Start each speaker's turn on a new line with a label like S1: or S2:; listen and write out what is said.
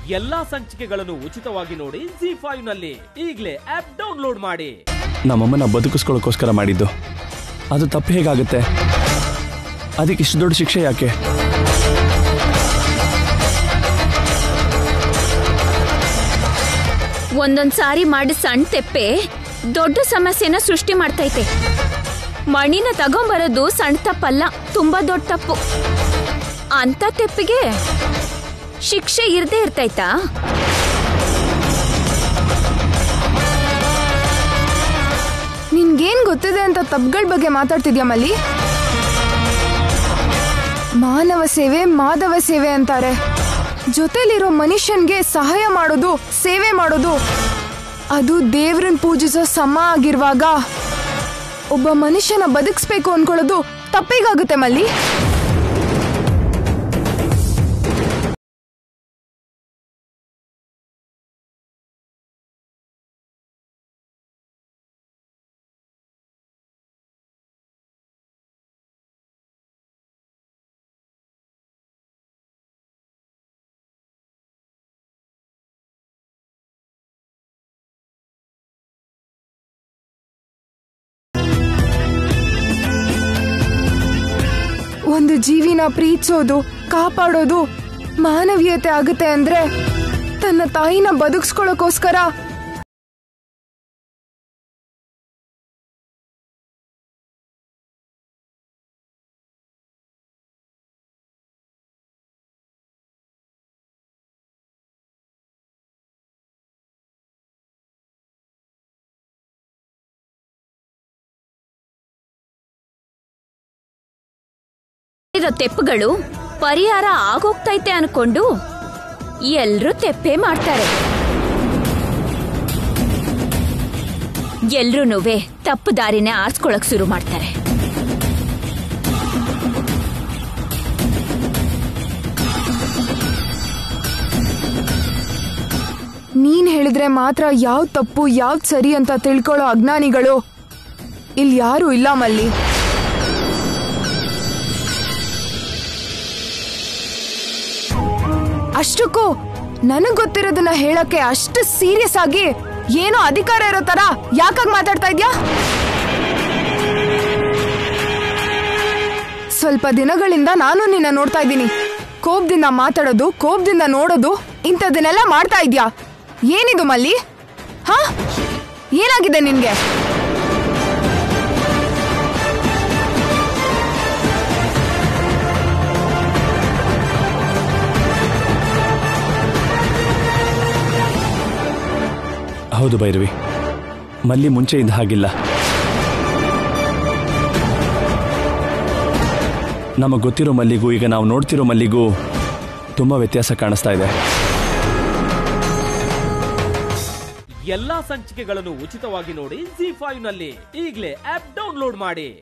S1: ಎಲ್ಲಾ ಸಂಚಿಕೆಗಳನ್ನು ಉಚಿತವಾಗಿ ನೋಡಿ ಜಿ ಫೈವ್ ನಲ್ಲಿ ಈಗಲೇ ಆಪ್ ಡೌನ್ಲೋಡ್ ಮಾಡಿ
S2: ನಮ್ಮಮ್ಮನ ಬದುಕಿಸ್ಕೊಳ್ಳೋಕ್ಕೋಸ್ಕರ ಮಾಡಿದ್ದು ಅದು ತಪ್ಪು ಹೇಗಾಗುತ್ತೆ ಅದಕ್ಕೆ ಇಷ್ಟು ದೊಡ್ಡ ಶಿಕ್ಷೆ ಯಾಕೆ
S3: ಒಂದೊಂದ್ ಸಾರಿ ಮಾಡಿ ಸಣ್ಣ ತೆಪ್ಪೆ ದೊಡ್ಡ ಸಮಸ್ಯೆನ ಸೃಷ್ಟಿ ಮಾಡ್ತೈತೆ ಮಣಿನ ತಗೊಂಬರೋದು ಸಣ್ಣ ತಪ್ಪಲ್ಲ ತುಂಬಾ ದೊಡ್ಡ ತಪ್ಪು ಅಂತ ತೆಪ್ಪಿಗೆ ಶಿಕ್ಷೆ ಇರ್ದೇ ಇರ್ತೈತಾ
S4: ನಿನ್ಗೇನ್ ಗೊತ್ತಿದೆ ಅಂತ ತಪ್ಪುಗಳ ಬಗ್ಗೆ ಮಾತಾಡ್ತಿದ್ಯಾ ಮಲ್ಲಿ ಮಾನವ ಸೇವೆ ಮಾಧವ ಸೇವೆ ಅಂತಾರೆ ಜೊತೆಲಿರೋ ಮನುಷ್ಯನ್ಗೆ ಸಹಾಯ ಮಾಡೋದು ಸೇವೆ ಮಾಡೋದು ಅದು ದೇವ್ರನ್ ಪೂಜಿಸೋ ಸಮ ಆಗಿರುವಾಗ ಒಬ್ಬ ಮನುಷ್ಯನ ಬದುಕಿಸ್ಬೇಕು ಅನ್ಕೊಳ್ಳೋದು ತಪ್ಪಿಗಾಗುತ್ತೆ ಮಲ್ಲಿ ಒಂದು ಜೀವಿನ ಪ್ರೀತಿಸೋದು ಕಾಪಾಡೋದು ಮಾನವೀಯತೆ ಆಗುತ್ತೆ ಅಂದ್ರೆ ತನ್ನ ತಾಯಿನ ಬದುಕಿಸ್ಕೊಳ್ಳೋಕೋಸ್ಕರ
S3: ಇರೋ ತೆಪ್ಪುಗಳು ಪರಿಹಾರ ಆಗೋಗ್ತೈತೆ ಅನ್ಕೊಂಡು ಎಲ್ರೂ ತೆಪ್ಪೆ ಮಾಡ್ತಾರೆ ಎಲ್ರೂನುವೆ ತಪ್ಪು ದಾರಿನೇ ಆರಿಸ್ಕೊಳಕ್ ಶುರು ಮಾಡ್ತಾರೆ
S4: ನೀನ್ ಹೇಳಿದ್ರೆ ಮಾತ್ರ ಯಾವ್ದ್ ತಪ್ಪು ಯಾವ್ದ್ ಸರಿ ಅಂತ ತಿಳ್ಕೊಳ್ಳೋ ಅಜ್ಞಾನಿಗಳು ಇಲ್ಲಿ ಯಾರು ಇಲ್ಲ ಮಲ್ಲಿ ಅಷ್ಟಕ್ಕೂ ನನಗ್ ಗೊತ್ತಿರೋದನ್ನ ಹೇಳಕ್ಕೆ ಅಷ್ಟು ಸೀರಿಯಸ್ ಆಗಿ ಏನೋ ಅಧಿಕಾರ ಇರೋ ತರ ಯಾಕಾಗ್ ಮಾತಾಡ್ತಾ ಇದ್ಯಾ ಸ್ವಲ್ಪ ದಿನಗಳಿಂದ ನಾನು ನಿನ್ನ ನೋಡ್ತಾ ಇದ್ದೀನಿ ಕೋಪದಿಂದ ಮಾತಾಡೋದು ಕೋಪದಿಂದ ನೋಡೋದು ಇಂಥದನ್ನೆಲ್ಲ ಮಾಡ್ತಾ ಇದ್ಯಾ ಏನಿದು ಮಲ್ಲಿ ಹಾ ಏನಾಗಿದೆ ನಿನ್ಗೆ
S2: ಹೌದು ಭೈರವಿ ಮಲ್ಲಿ ಮುಂಚೆ ಇದ್ದ ಹಾಗಿಲ್ಲ ನಮಗೆ ಗೊತ್ತಿರೋ ಮಲ್ಲಿಗೂ ಈಗ ನಾವು ನೋಡ್ತಿರೋ ಮಲ್ಲಿಗೂ ತುಂಬ ವ್ಯತ್ಯಾಸ ಕಾಣಿಸ್ತಾ ಇದೆ
S1: ಎಲ್ಲಾ ಸಂಚಿಕೆಗಳನ್ನು ಉಚಿತವಾಗಿ ನೋಡಿ ಜಿ ಫೈವ್ ನಲ್ಲಿ ಈಗಲೇ ಆಪ್ ಡೌನ್ಲೋಡ್ ಮಾಡಿ